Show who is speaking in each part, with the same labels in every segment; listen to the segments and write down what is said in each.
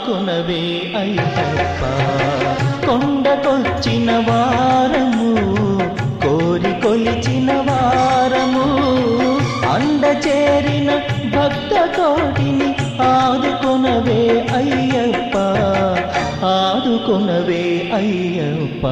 Speaker 1: ఆదుకొనవే అయ్యప్ప కొండకొచ్చిన వారము కోరి కొలిచిన వారము అండ చేరిన భక్త కోటిని ఆదుకొనవే అయ్యప్ప ఆదుకొనవే అయ్యప్ప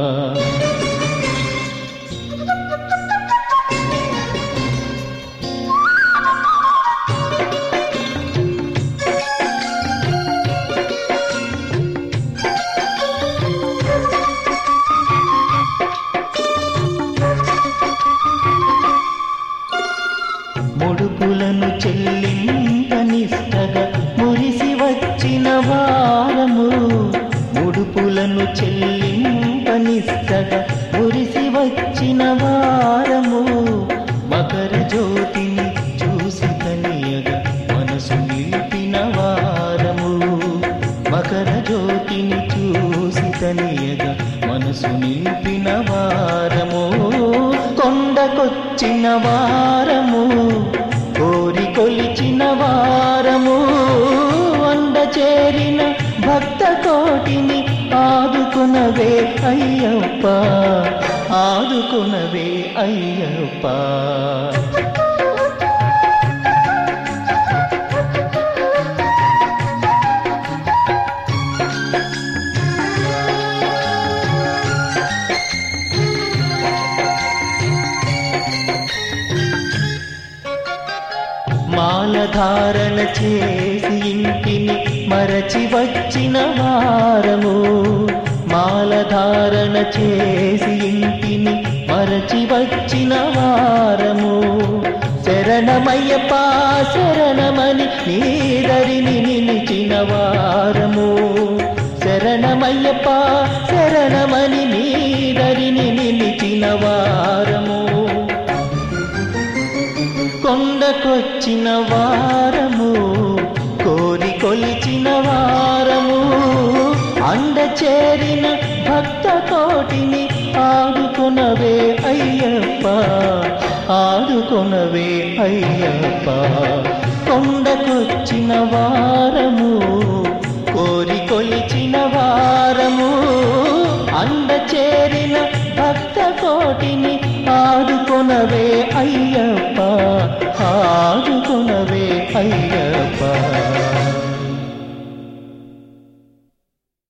Speaker 1: ముడుపులను చెల్లింపనిస్తగా మురిసి వచ్చిన వారము ముడుపులను చెల్లింపనిస్తగా మురిసి వచ్చిన వారము మకర జ్యోతిని చూసి కనియగా మనసు నిలిపిన వారము మకర జ్యోతిని చూసి కనియగా మనసు నిలిపిన వారము కొండకొచ్చిన వారము కోరి కొలిచిన వారము అండ చేరిన భక్త కోటిని ఆదుకునవే అయ్యప్ప ఆదుకునవే అయ్యప్ప మాలధారణ చేసి ఇంటిని మరచి వచ్చిన వారము మాలధారణ చేసి ఇంటిని మరచి వచ్చిన వారము శరణమయ్యప్ప శరణమని నీదరిని నిలిచిన వారము శరణమయ్యప్ప శరణమని నీదరిని నిలిచిన వారము కొండకొచ్చిన వారము కోరి కొలిచిన వారము అండ చేరిన భక్త కోటిని ఆదుకొనవే అయ్యప్ప ఆదుకొనవే అయ్యప్ప కొండకొచ్చిన వారము కోరి కొలిచిన వారము అండ చేరిన భక్త కోటిని ఆదుకొనవే అయ్యప్ప ఆదుకొనవే అయ్యప్ప